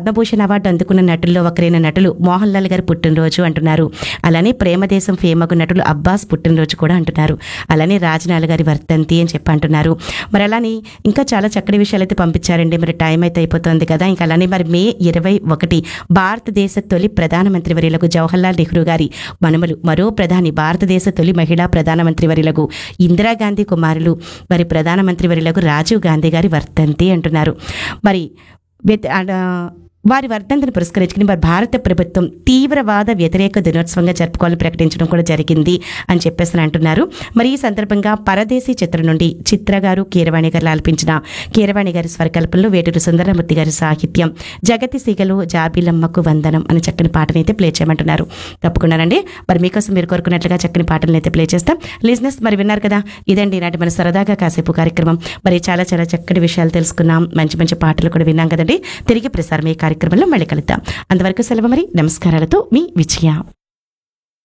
Padma Bhushan award అందుకున్న నటుల్లో ఒకరైన నటులు మోహన్ లాల్ గారి పుట్టినరోజు అంటున్నారు అలానే ప్రేమదేశం ఫేమగు నటులు అబ్బాస్ పుట్టినరోజు కూడా అంటున్నారు అలానే రాజనాల్ గారి వర్ధంతి అని చెప్పి అంటున్నారు మరి అలానే ఇంకా చాలా చక్కటి విషయాలు అయితే పంపించారండి మరి టైం అయితే అయిపోతుంది కదా ఇంకా అలానే మరి మే ఇరవై ఒకటి భారతదేశ తొలి ప్రధానమంత్రి వర్యులకు జవహర్లాల్ నెహ్రూ గారి మనుమలు మరో ప్రధాని భారతదేశ తొలి మహిళా ప్రధానమంత్రి వర్యులకు ఇందిరాగాంధీ కుమారులు మరి ప్రధానమంత్రి వర్యులకు రాజీవ్ గాంధీ గారి వర్ధంతి అంటున్నారు మరి వ్యత- ఆ, వారి వర్ధంతిని పురస్కరించుకుని మరి భారత ప్రభుత్వం తీవ్రవాద వ్యతిరేక దినోత్సవంగా జరుపుకోవాలని ప్రకటించడం కూడా జరిగింది అని చెప్పేసి అని అంటున్నారు మరి ఈ సందర్భంగా పరదేశీ చిత్రం నుండి చిత్ర గారు కీరవాణి గారు ఆలపించిన కీరవాణి గారి స్వరకల్పనలో వేటూరు సుందరమూర్తి గారి సాహిత్యం జగతి సిగలు జాబిలమ్మకు వందనం అనే చక్కని పాటని అయితే ప్లే చేయమంటున్నారు తప్పకుండానండి మరి మీకోసం మీరు కోరుకున్నట్లుగా చక్కని పాటలను అయితే ప్లే చేస్తాం లిజినెస్ మరి విన్నారు కదా ఇదండి నాటి మన సరదాగా కాసేపు కార్యక్రమం మరి చాలా చాలా చక్కటి విషయాలు తెలుసుకున్నాం మంచి మంచి పాటలు కూడా విన్నాం కదండి తిరిగి ప్రసారం ఈ కార్యక్రమంలో మళ్ళీ కలుద్దాం అంతవరకు సెలవు మరి నమస్కారాలతో మీ విజయ